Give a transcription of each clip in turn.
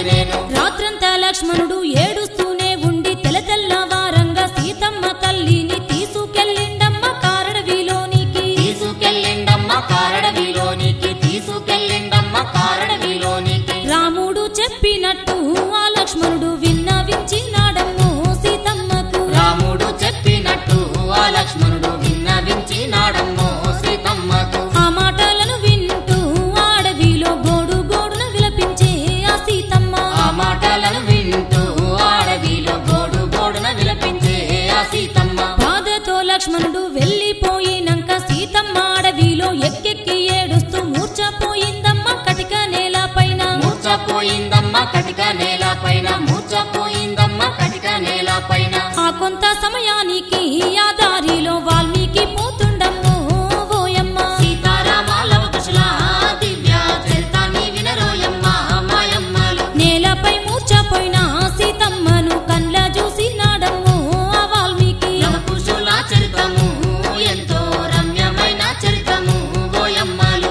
నేను రాత్రంతా లక్ష్మణుడు ఏడుస్తూనే ఉండి తెల తెల్లవారంగా సీతమ్మ తల్లిని తీసుకెళ్ళిండమ్మ కారడవిలోనికి తీసుకెళ్ళిండమ్మ కారడవిలోనికి తీసుకెళ్ళిండమ్మ కారడవిలోనికి రాముడు చెప్పినట్టు ఆ లక్ష్మణుడు విన్నవించినాడమ్మో సీతమ్మకు రాముడు చెప్పినట్టు ఆ లక్ష్మణుడు విన్నవించినాడమ్మో సీతమ్మకు ఆ మాటలను వింటూ అడవిలో గోడు గోడున విలపించే ఆ సీతమ్మ ఆ మాటలను వింటూ అడవిలో గోడు గోడున విలపించే ఆ సీతమ్మ బాధతో లక్ష్మణుడు వెళ్ళిపోయినాక సీతమ్మ అడవిలో ఎక్కెక్కి ఏడుస్తూ మూర్చపోయిందమ్మ కటిక నేల పైన మూర్చపోయిందమ్మ కటిక నేల పైన మూర్చపోయిందమ్మ కటిక నేల పైన ఆ కొంత సమయానికి ఆ దారిలో వాల్మీకి పోతుండమ్మో ఓయమ్మ సీతారామాల కుశల దివ్య చరితాన్ని వినరోయమ్మ మాయమ్మలు నేలపై మూర్చపోయిన సీతమ్మను కండ్ల చూసినాడమ్మో ఆ వాల్మీకి కుశల చరితము ఎంతో రమ్యమైన చరితము ఓయమ్మలు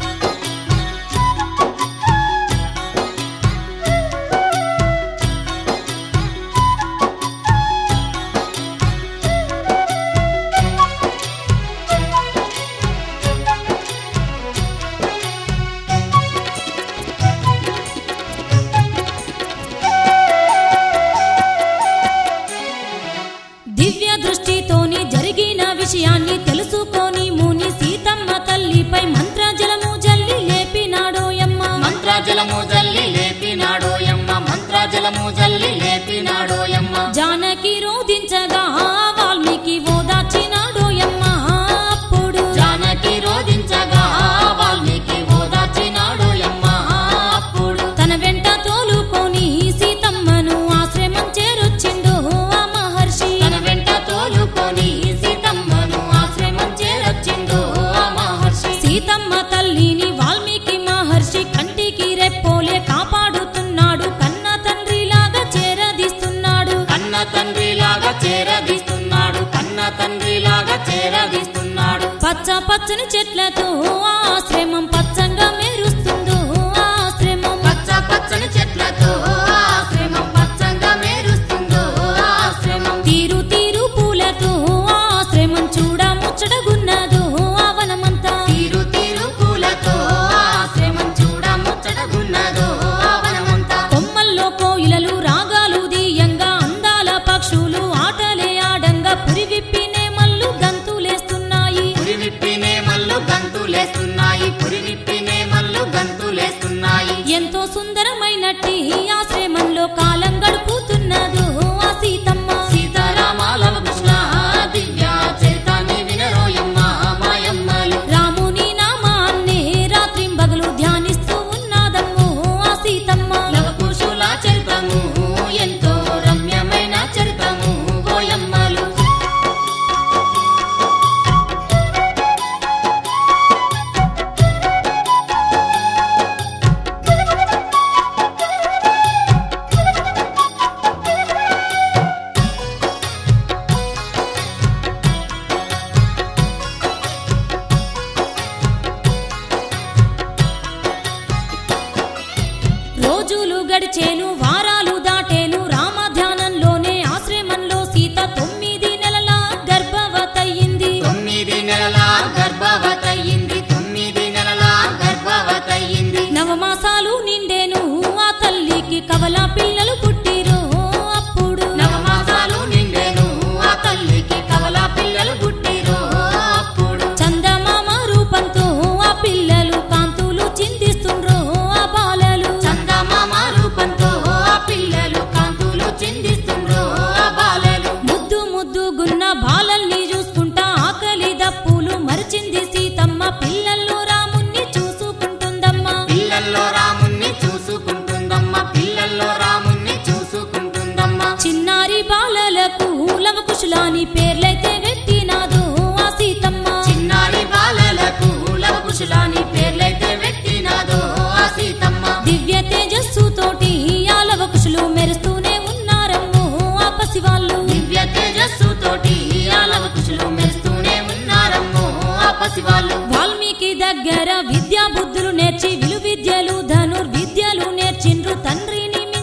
దివ్య దృష్టితోని జరిగిన విషయాన్ని తెలుసుకొని ముని సీతమ్మ తల్లిపై మంత్రజలము జల్లి లేపినాడోయమ్మ మంత్రాజలము జల్లి లేపినాడోయమ్మ మంత్రాజలము జల్లి లేపినాడోయమ్మ జానకి రోధించగా వాల్మీకి ఓదార్చినాడోయమ్మ అప్పుడు జానకి రోధించగా వాల్మీకి ఓదార్చినాడోయమ్మ అప్పుడు తన వెంట తోలుకొని సీతమ్మను ఆశ్రమం చేరొచ్చిండు ఆ మహర్షి తన వెంట తోలుకొని సీతమ్మను ఆశ్రమం చేరొచ్చిండు ఆ మహర్షి సీతమ్మ తల్లిని వాల్మీకి మహర్షి కంటికి రెప్పోలే కాపాడుతున్నాడు కన్న తండ్రిలాగా చేరదీస్తున్నాడు కన్న తండ్రిలాగా చేరదీస్తున్నాడు కన్న తండ్రిలాగా చేరదీస్తున్నాడు పచ్చ పచ్చని చెట్లతో ఆశ్రమం పచ్చంగా మెరుస్తుందో ఆశ్రమం పచ్చ పచ్చని చెట్లతో ఆశ్రమం పచ్చంగా మేరుస్తుందో ఆశ్రమం తీరు తీరు పూలతో ఆశ్రమం చూడ ముచ్చటగున్నదో ఆవనమంతా తీరు తీరు పూలతో ఆశ్రమం చూడ ముచ్చటగున్నదో ఆవనమంతా కొమ్మల్లో కోయిలలు రాగాలు దీయంగా అందాల పక్షులు ఆటలే ఆడంగా పురి విప్పినే మల్లు గంతులేస్తున్నాయి పురి విప్పినే మల్లు గంతులేస్తున్నాయి పురి విప్పినే మల్లు గంతులేస్తున్నాయి ఎంతో సుందరమైనట్టి ఆశ్రమంలో కాలం గడుపుతున్నదో ఆ సీతమ్మ సీతారామాల కృష్ణ దివ్య చరితాన్ని వినరోయమ్మ మాయమ్మలు రాముని నామాన్నే రాత్రింబగలు ధ్యానిస్తూ ఉన్నదమ్మో ఆ సీతమ్మ లవకుశుల చరితము ఎంతో రమ్యమైన చరితము ఓయమ్మలు రోజులు గడిచేను వారాలు దాటేను రామ ధ్యానంలోనే ఆశ్రమంలో సీత తొమ్మిది నెలల గర్భవతయింది తొమ్మిది నెలల గర్భవతయింది తొమ్మిది నెలల గర్భవతయింది నవమాసాలు నిండేను ఆ తల్లికి కవల పిల్లలు పుట్టిరో అప్పుడు నవమాసాలు నిండెను ఆ తల్లికి కవల పిల్లలు పుట్టిరో అప్పుడు చందమామ రూపంతో ఆ పిల్లలు కాంతులు చిందిస్తుండ్రో ఆ బాలలు చందమామ రూపంతో ఆ పిల్లలు కాంతులు చిందిస్తుండ్రో ఆ బాలలు ముద్దు ముద్దు గున్న బాలల్ని చూసుకుంటా ఆకలి దప్పులు మరిచింది సీతమ్మ పిల్లల్లో రాముణ్ణి చూసుకుంటుందమ్మా పిల్లల్లో రాముణ్ణి చూసుకుంటుందమ్మా పిల్లల్లో రాముణ్ణి చూసుకుంటుందమ్మా చిన్నారి బాలలకు లవకుశులాని పేర్లైతే పెట్టినాదో ఆ సీతమ్మ చిన్నారి బాలలకు లవకుశులాని పేర్లైతే పెట్టినాదో ఆ సీతమ్మ దివ్య తేజస్సు తోటి ఆ లవకుశులు మెరుస్తూనే ఉన్నారమ్మో ఆ పసివాళ్ళు దివ్య తేజస్సు తోటి ఆ లవకుశులు మెరుస్తూనే ఉన్నారమ్మో ఆ పసివాళ్ళు వాల్మీకి దగ్గర విద్యా బుద్ధులు నేర్చి విలు విద్యలు ధనుర్విద్యలు నేర్చిండ్రు తండ్రిని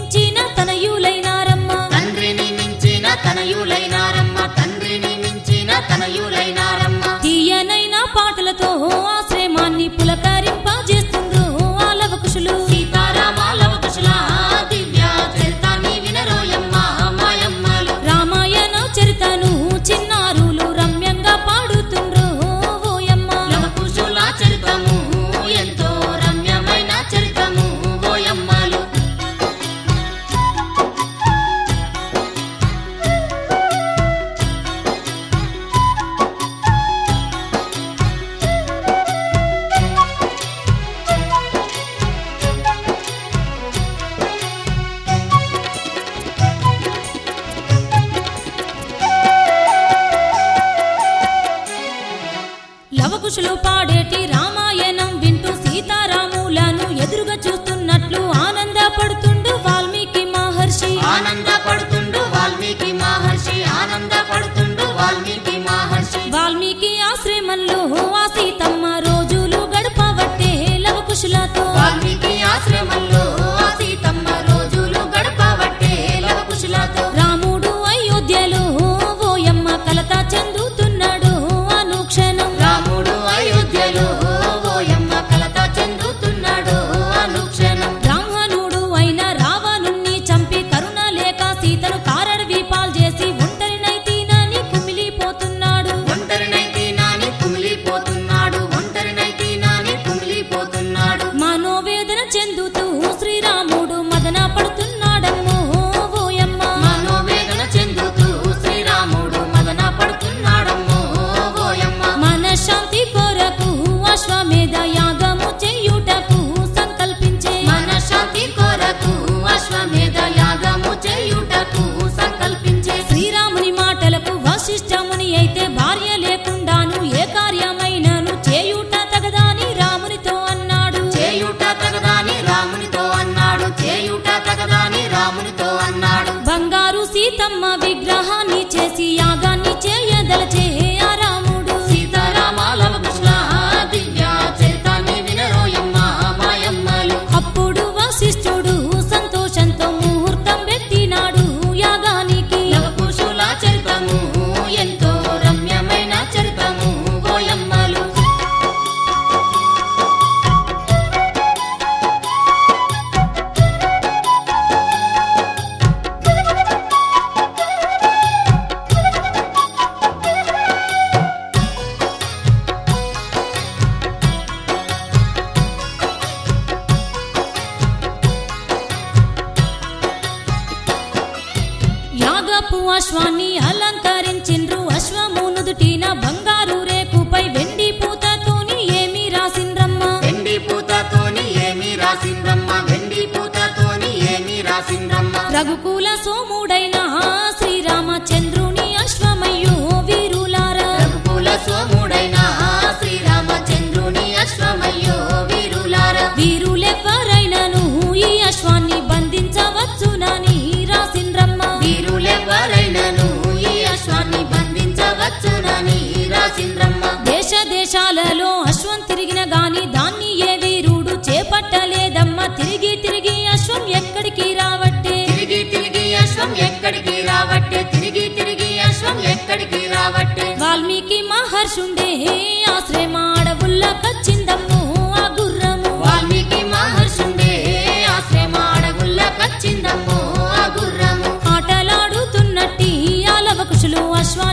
తనయులైనారమ్మ తండ్రిని మించిన తనయులైనారమ్మ తీయనైన పాటలతో ఆశ్రమాన్ని పులకరింపజేస్తుండ్రు ఆ లవకుశులు సీతారామాలవ కుశల దివ్య చరితాన్ని వినరోయమ్మ మాయమ్మలు రామాయణ చరితను చిన్నారులు రమ్యంగా పాడుతుండ్రు ఓయమ్మ లవకుశుల చరితము ఎంతో రమ్యమైన చరితము ఓయమ్మలు లవకుశులు పాడేటి రామాయణం వింటూ సీతారాములను ఎదురుగా చూస్తున్నట్లు ఆనందపడుతుండు వాల్మీకి మహర్షి ఆనందపడుతుండు వాల్మీకి మహర్షి ఆనందపడుతుండు వాల్మీకి మహర్షి వాల్మీకి ఆశ్రమంలో ఆ సీతమ్మ రోజులు గడపవట్టే లవకుశులతో వాల్మీకి ఆశ్రమంలో ఆ సీతమ్మ రోజులు గడపవట్టే లవకుశులతో రాముడు అయోధ్యలో ఓయమ్మ కలత చెందుతున్నాడు అనుక్షణం రాముడు అయోధ్యలో ఓయమ్మ కలత చెందుతున్నాడు అనుక్షణం బ్రాహ్మణుడు అయిన రావణుణ్ణి చంపి కరుణ లేక సీతను కారడవి పాల్చేసి ఒంటరినైతీనని కుమిలిపోతున్నాడు ఒంటరినైతే నాని కుమిలిపోతున్నాడు ఒంటరినైతే నాని కుమిలిపోతున్నాడు మనోవేదన చెందుతూ శ్రీరాముడు మదన పడుతున్నాడమ్మో ఓయమ్మ మనోవేదన చెందుతూ శ్రీరాముడు మదన పడుతున్నాడమ్మో ఓయమ్మ మనశ్శాంతి కొరకు అశ్వమేధ యాగము చేయుటకు సంకల్పించే మన శాంతి కొరకు అశ్వమేధ యాగము చేయుటకు సంకల్పించే శ్రీరాముని మాటలకు వశిష్ఠముని అయితే భార్య లేకుండాను ఏ కార్యమైనను చేయుట తగదాని రామునితో అన్నాడు చేయుట తగదాని రామునితో అన్నాడు చేయుట తగదాని రామునితో అన్నాడు బంగారు సీతమ్మ విగ్రహాన్ని చేసి యాగాన్ని చేయదలచే ఆ రాముడు సీతారామాలవ కృష్ణ దివ్య చరితాన్ని వినరోయమ్మ మాయమ్మలు అప్పుడు వశిష్ఠుడు సంతోషంతో ముహూర్తం పెట్టినాడు యాగానికి లవకుశుల చరితము ఎంతో రమ్యమైన చరితము ఓయమ్మలు యాగపు అశ్వాన్ని అలంకరించిండ్రు అశ్వము నుదుటిన బంగారు రేకుపై వెండి పూతతోని ఏమి రాసిండ్రమ్మ వెండి పూతతోని ఏమి రాసిండ్రమ్మ వెండి పూతతోని ఏమి రాసిండ్రమ్మ రఘుకుల సోముడైన శ్రీరామచంద్రుని అశ్వమయ్యో వీరులారా రఘుకుల సోముడైన శ్రీరామచంద్రుని అశ్వమయ్యో వీరులారా వీరులెవ్వరైనను ఈ అశ్వాన్ని బంధించవచ్చునని రాసిండ్రమ్మ వీరులెవ్వరైనను ఈ అశ్వాన్ని బంధించవచ్చునని రాసిండ్రమ్మ దేశ దేశాలలో అశ్వం తిరిగిన గాని దాన్ని ఏ వీరుడు చేపట్టలేదమ్మ తిరిగి తిరిగి అశ్వం ఎక్కడికి రావట్టే తిరిగి తిరిగి అశ్వం ఎక్కడికి రావట్టే తిరిగి తిరిగి అశ్వం ఎక్కడికి రావట్టే వాల్మీకి మహర్షుండే ఆశ్రమ అడవుల్లో కచ్చిందమ్ము ఆ గుర్రము వాల్మీకి మహర్షుండే ఆశ్రమ అడవుల్లో కచ్చిందమ్మో ఆ గుర్రము ఆటలాడుతున్నట్టి ఆ లవకుశులు అశ్వాన్ని